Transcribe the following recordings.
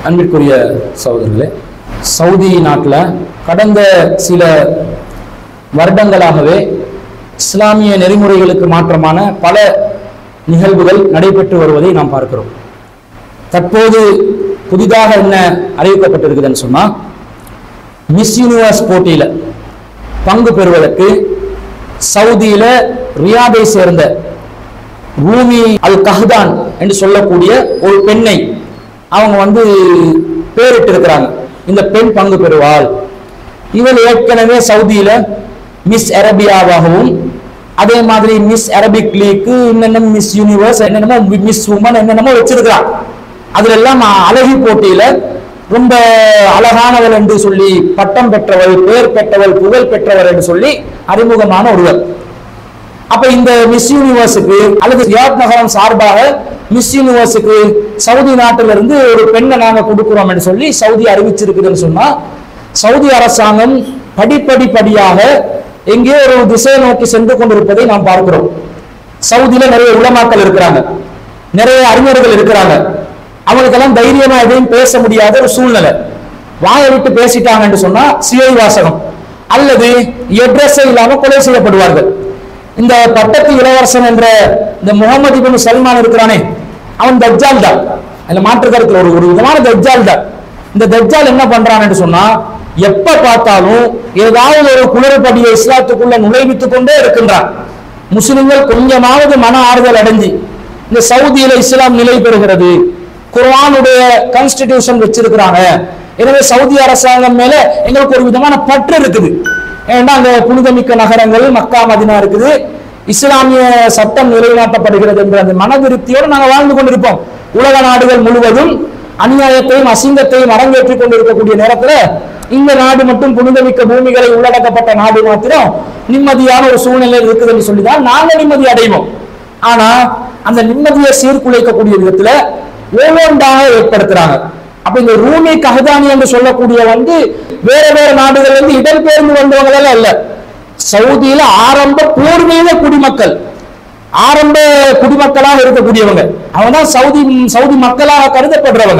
அன்பிற்குரிய சகோதரர்களே சவுதி நாட்டில் கடந்த சில வருடங்களாகவே இஸ்லாமிய நெறிமுறைகளுக்கு மாற்றமான பல நிகழ்வுகள் நடைபெற்று வருவதை நாம் பார்க்கிறோம் தற்போது புதிதாக என்ன அறிவிக்கப்பட்டிருக்குதுன்னு சொன்னா மிஸ் யூனிவர்ஸ் போட்டியில பங்கு பெறுவதற்கு சவுதியில ரியாதை சேர்ந்த ரூமி அல் கஹ்தான் என்று சொல்லக்கூடிய ஒரு பெண்ணை அவங்க வந்து பேரிட்டு இருக்கிறாங்க இந்த பெண் பங்கு பெறுவாள் இவள் ஏற்கனவே சவுதியில மிஸ் அரபியாவாகவும் அதே மாதிரி மிஸ் அரபிக் லீக்கு என்னென்ன மிஸ் யூனிவர்ஸ் என்னென்னமோ மிஸ் உமன் என்னென்னமோ வச்சிருக்கிறான் அதுல எல்லாம் அழகி போட்டியில ரொம்ப அழகானவள் என்று சொல்லி பட்டம் பெற்றவள் பேர் பெற்றவள் புகழ் பெற்றவள் என்று சொல்லி அறிமுகமான ஒருவர் அப்ப இந்த மிஸ் யூனிவர்ஸுக்கு அல்லது ரியாத் நகரம் சார்பாக மிஸ் யூனிவர்ஸுக்கு சவுதி நாட்டிலிருந்து ஒரு பெண்ணை நாங்க கொடுக்கிறோம் என்று சொல்லி சவுதி அறிவிச்சிருக்குதுன்னு சொன்னா சவுதி அரசாங்கம் படிப்படி படியாக எங்கேயோ ஒரு திசையை நோக்கி சென்று கொண்டிருப்பதை நாம் பார்க்கிறோம் சவுதியில நிறைய உலமாக்கள் இருக்கிறாங்க நிறைய அறிஞர்கள் இருக்கிறாங்க அவங்களுக்கெல்லாம் தைரியமா எதையும் பேச முடியாத ஒரு சூழ்நிலை வாயை விட்டு பேசிட்டாங்கன்னு சொன்னா சிஐ வாசகம் அல்லது எட்ரஸே இல்லாம கொலை செய்யப்படுவார்கள் இந்த பட்டத்து இளவரசன் என்ற இந்த முகமது இபின் சல்மான் இருக்கிறானே அவன் தஜ்ஜால் தான் அதுல மாற்று கருத்துல ஒரு ஒரு விதமான தஜ்ஜால் தான் இந்த தஜ்ஜால் என்ன பண்றான்னு சொன்னா எப்ப பார்த்தாலும் ஏதாவது ஒரு குளறுபடியை இஸ்லாத்துக்குள்ள நுழைவித்துக் கொண்டே இருக்கின்றான் முஸ்லிம்கள் கொஞ்சமாவது மன ஆறுதல் அடைஞ்சு இந்த சவுதியில இஸ்லாம் நிலை பெறுகிறது குர்ஆனுடைய கான்ஸ்டிடியூஷன் வச்சிருக்கிறாங்க எனவே சவுதி அரசாங்கம் மேல எங்களுக்கு ஒரு விதமான பற்று இருக்குது ஏன்னா அங்க புனிதமிக்க நகரங்கள் மக்கா மதினா இருக்குது இஸ்லாமிய சட்டம் நிலைநாட்டப்படுகிறது என்ற அந்த மனதிருப்தியோடு நாங்கள் வாழ்ந்து கொண்டிருப்போம் உலக நாடுகள் முழுவதும் அநியாயத்தையும் அசிங்கத்தையும் அரங்கேற்றிக் கொண்டிருக்கக்கூடிய நேரத்துல இந்த நாடு மட்டும் புனிதமிக்க பூமிகளை உள்ளடக்கப்பட்ட நாடு மாத்திரம் நிம்மதியான ஒரு சூழ்நிலை இருக்குதுன்னு சொல்லிதான் நாங்க நிம்மதி அடைவோம் ஆனா அந்த நிம்மதியை சீர்குலைக்கக்கூடிய விதத்துல ஒவ்வொன்றாக ஏற்படுத்துறாங்க அப்ப இந்த ரூமி கஹதானி என்று சொல்லக்கூடிய வந்து வேற வேற நாடுகள்ல இருந்து இடம்பெயர்ந்து வந்தவங்க எல்லாம் இல்ல சவுதியில ஆரம்ப பூர்வீக குடிமக்கள் ஆரம்ப குடிமக்களாக இருக்கக்கூடியவங்க அவங்க தான் சவுதி சவுதி மக்களாக கருதப்படுறவங்க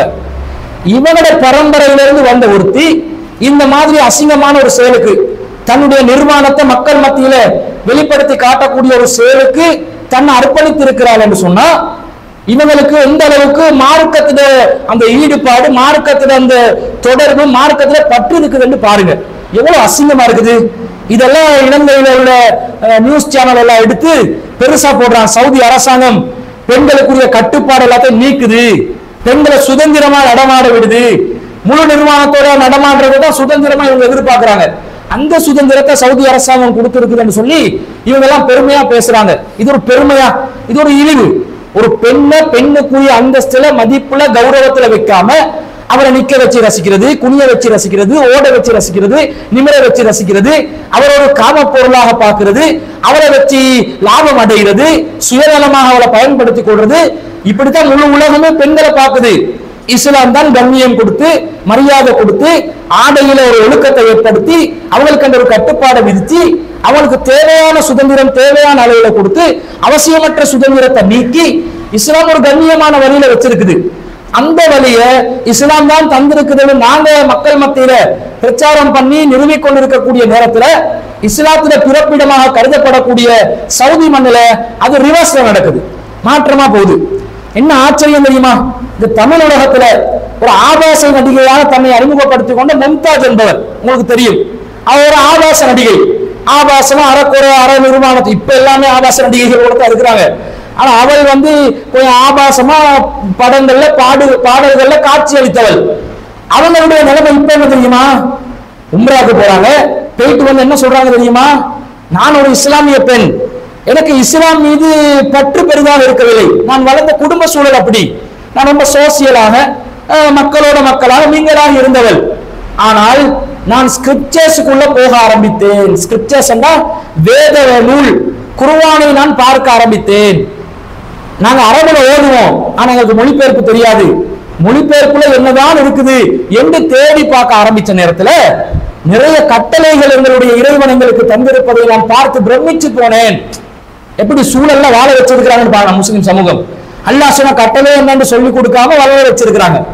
இவனோட பரம்பரையிலிருந்து வந்த ஒருத்தி இந்த மாதிரி அசிங்கமான ஒரு செயலுக்கு தன்னுடைய நிர்மாணத்தை மக்கள் மத்தியில வெளிப்படுத்தி காட்டக்கூடிய ஒரு செயலுக்கு தன்னை அர்ப்பணித்து இருக்கிறாள் என்று சொன்னா இவங்களுக்கு எந்த அளவுக்கு மார்க்கத்துல அந்த ஈடுபாடு மார்க்கத்துல அந்த தொடர்பு மார்க்கத்துல பற்று இருக்குதுன்னு பாருங்க எவ்வளவு அசிங்கமா இருக்குது இதெல்லாம் இலங்கையில உள்ள அஹ், நியூஸ் சேனல் எல்லாம் எடுத்து பெருசா போடுறான் சவுதி அரசாங்கம் பெண்களுக்குரிய கட்டுப்பாடு எல்லாத்தையும் நீக்குது பெண்களை சுதந்திரமா நடமாட விடுது முழு நிர்வாணத்தோட நடமாடுறது தான் சுதந்திரமா இவங்க எதிர்பார்க்கறாங்க அந்த சுதந்திரத்தை சவுதி அரசாங்கம் கொடுத்திருக்குதுன்னு சொல்லி இவங்க எல்லாம் பெருமையா பேசுறாங்க இது ஒரு பெருமையா இது ஒரு இழிவு ஒரு பெண்ணை பெண்ணுக்குரிய அந்தஸ்துல மதிப்புல கௌரவத்துல வைக்காம அவரை நிக்க வச்சு ரசிக்கிறது குனிய வச்சு ரசிக்கிறது ஓட வச்சு ரசிக்கிறது நிமிர வச்சு ரசிக்கிறது அவரை ஒரு காம பொருளாக பார்க்கிறது அவரை வச்சு லாபம் அடைகிறது சுயநலமாக அவளை பயன்படுத்திக் கொள்றது இப்படித்தான் முழு உலகமே பெண்களை பார்க்குது இஸ்லாம் தான் கண்ணியம் கொடுத்து மரியாதை கொடுத்து ஆடையில ஒரு ஒழுக்கத்தை ஏற்படுத்தி அவங்களுக்கு அந்த ஒரு கட்டுப்பாடை விதிச்சு அவங்களுக்கு தேவையான சுதந்திரம் தேவையான அளவுல கொடுத்து அவசியமற்ற சுதந்திரத்தை நீக்கி இஸ்லாம் ஒரு கண்ணியமான வழியில வச்சிருக்குது அந்த வழிய இஸ்லாம் தான் தந்திருக்குதுன்னு நாங்க மக்கள் மத்தியில பிரச்சாரம் பண்ணி நிறுவிக் கொண்டிருக்கக்கூடிய நேரத்துல இஸ்லாத்துல பிறப்பிடமாக கருதப்படக்கூடிய சவுதி மண்ணில அது ரிவர்ஸ்ல நடக்குது மாற்றமா போகுது என்ன ஆச்சரியம் தெரியுமா இந்த தமிழ் உலகத்துல ஒரு ஆபாச நடிகையாக தன்னை அறிமுகப்படுத்திக் கொண்ட மும்தாஜ் என்பவர் உங்களுக்கு தெரியும் அவர் ஒரு ஆபாச நடிகை ஆபாசமா அறக்குறை அற நிர்மாணத்து இப்ப எல்லாமே ஆபாச நடிகைகள் கூட தான் இருக்கிறாங்க ஆனா அவள் வந்து கொஞ்சம் ஆபாசமா படங்கள்ல பாடு பாடல்கள்ல காட்சி அளித்தவள் அவங்களுடைய நிலைமை இப்ப என்ன தெரியுமா உம்ராக்கு போறாங்க போயிட்டு வந்து என்ன சொல்றாங்க தெரியுமா நான் ஒரு இஸ்லாமிய பெண் எனக்கு இஸ்லாம் மீது பற்று பெரிதாக இருக்கவில்லை நான் வளர்ந்த குடும்ப சூழல் அப்படி நான் ரொம்ப சோசியலாக அஹ், மக்களோட மக்களாக நீங்களாக இருந்தவள் ஆனால் நான் ஸ்கிரிப்சர்ஸுக்குள்ள போக ஆரம்பித்தேன் ஸ்கிரிப்சர்ஸ் என்றால் வேத நூல் குருவானை நான் பார்க்க ஆரம்பித்தேன் நாங்க அரபுல ஓடுவோம் ஆனா எங்களுக்கு மொழிபெயர்ப்பு தெரியாது மொழிபெயர்ப்புல என்னதான் இருக்குது என்று தேடி பார்க்க ஆரம்பிச்ச நேரத்துல நிறைய கட்டளைகள் எங்களுடைய இறைவன் எங்களுக்கு தந்திருப்பதை நான் பார்த்து பிரமிச்சு போனேன் எப்படி சூழல்ல வாழ வச்சிருக்கிறாங்கன்னு பாருங்க முஸ்லிம் சமூகம் அல்லாஹ் சொன்ன கட்டளை என்னன்னு சொல்லி கொடுக்காம வாழ வச்சிருக்கிறாங்க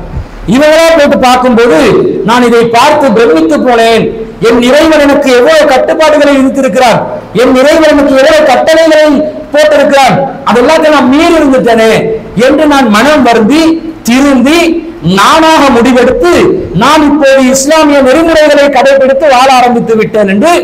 இவங்களா போட்டு பார்க்கும்போது நான் இதை பார்த்து பிரமித்து போனேன் என் இறைவன் எனக்கு எவ்வளவு கட்டுப்பாடுகளை விதித்திருக்கிறான் என் இறைவன் எனக்கு எவ்வளவு கட்டளைகளை போட்டிருக்கிறான் அதெல்லாத்தையும் நான் மீறி இருந்துட்டேனே என்று நான் மனம் வருந்தி திருந்தி நானாக முடிவெடுத்து நான் இப்போது இஸ்லாமிய நெறிமுறைகளை கடைபிடித்து வாழ ஆரம்பித்து விட்டேன் என்று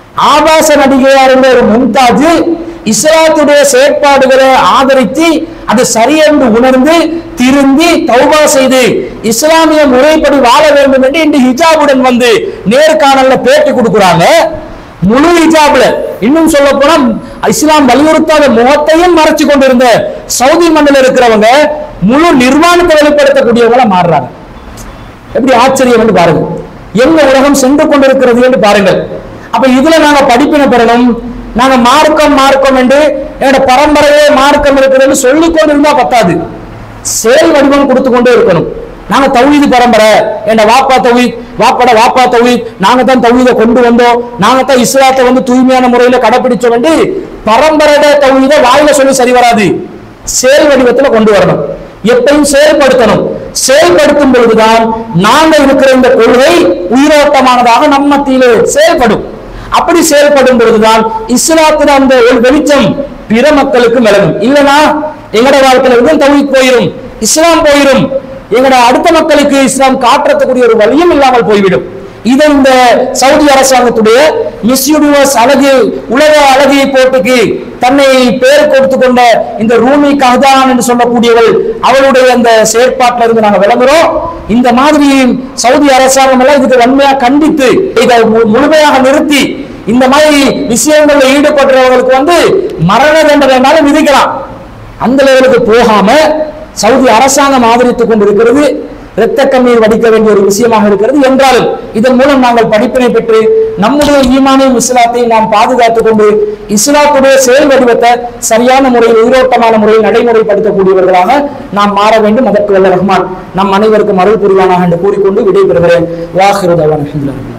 ஆபாச நடிகையா இருந்த ஒரு மும்தாஜ் இஸ்லாத்துடைய செயற்பாடுகளை ஆதரித்து அது சரியென்று உணர்ந்து திருந்தி தௌபா செய்து இஸ்லாமிய முறைப்படி வாழ வேண்டும் என்று இன்று ஹிஜாபுடன் வந்து நேர்காணல்ல பேட்டி கொடுக்குறாங்க முழு ஹிஜாப்ல இன்னும் சொல்ல போனா இஸ்லாம் வலியுறுத்தாத முகத்தையும் மறைச்சு கொண்டிருந்த சவுதி மண்ணில் இருக்கிறவங்க முழு நிர்வாணத்தை வெளிப்படுத்தக்கூடியவங்களா மாறுறாங்க எப்படி ஆச்சரியம் என்று பாருங்க எங்க உலகம் சென்று கொண்டிருக்கிறது என்று பாருங்கள் அப்ப இதுல நாங்க படிப்பினை பெறணும் நாங்க மார்க்கம் மார்க்கம் என்று என்னோட பரம்பரையே மார்க்கம் இருக்குதுன்னு சொல்லிக் கொண்டு இருந்தா பத்தாது செயல் வடிவம் கொடுத்து கொண்டே இருக்கணும் நாங்க தௌஹீது பரம்பரை என்ன வாப்பா தௌஹீத் வாப்பட வாப்பா தௌஹீத் நாங்க தான் தௌஹீதை கொண்டு வந்தோம் நாங்க தான் இஸ்லாத்தை வந்து தூய்மையான முறையில கடைபிடிச்சோம் என்று பரம்பரையோட தௌஹீதை வாயில சொல்லி சரி வராது செயல் வடிவத்துல கொண்டு வரணும் எப்பயும் செயல்படுத்தணும் செயல்படுத்தும் பொழுதுதான் நாங்க இருக்கிற இந்த கொள்கை உயிரோட்டமானதாக நம்ம மத்தியிலே செயல்படும் அப்படி செயல்படும் பொழுதுதான் இஸ்லாத்துல அந்த ஒரு வெளிச்சம் பிற மக்களுக்கு விளங்கும் இல்லனா எங்கட வாழ்க்கையில இருந்து தௌஹீத் போயிரும் இஸ்லாம் போயிரும் எங்கட அடுத்த மக்களுக்கு இஸ்லாம் காட்டுறதுக்குரிய ஒரு வழியும் இல்லாமல் போய்விடும் இதை இந்த சவுதி அரசாங்கத்துடைய மிஸ் யூனிவர்ஸ் அழகு உலக அழகிய போட்டிக்கு தன்னை பேர் கொடுத்து கொண்ட இந்த ரூமி கஹதான் என்று சொல்லக்கூடியவள் அவளுடைய அந்த செயற்பாட்டில இருந்து நாங்க விளங்குறோம் இந்த மாதிரி சவுதி அரசாங்கம் எல்லாம் இதுக்கு வன்மையா கண்டித்து இதை மு- முழுமையாக நிறுத்தி இந்த மாதிரி விஷயங்கள்ல ஈடுபடுறவங்களுக்கு வந்து மரண தண்டனைனாலும் விதிக்கலாம் அந்த லெவலுக்கு போகாம சவுதி அரசாங்கம் ஆதரித்துக் கொண்டிருக்கிறது இரத்த கண்ணீர் வடிக்க வேண்டிய ஒரு விஷயமாக இருக்கிறது என்றாலும் இதன் மூலம் நாங்கள் படிப்பினை பெற்று நம்முடைய ஈமானியம் இஸ்லாத்தை நாம் பாதுகாத்துக் கொண்டு இஸ்லாத்துடைய செயல் வடிவத்தை சரியான முறையில் உயிரோட்டமான முறையில் நடைமுறைப்படுத்தக்கூடியவர்களாக நாம் மாற வேண்டும் அதற்கு வல்ல ரஹ்மான் நம் அனைவருக்கும் அருள் புரிவானாக என்று கூறிக்கொண்டு விடைபெறுகிறேன் வாஹிருதவன்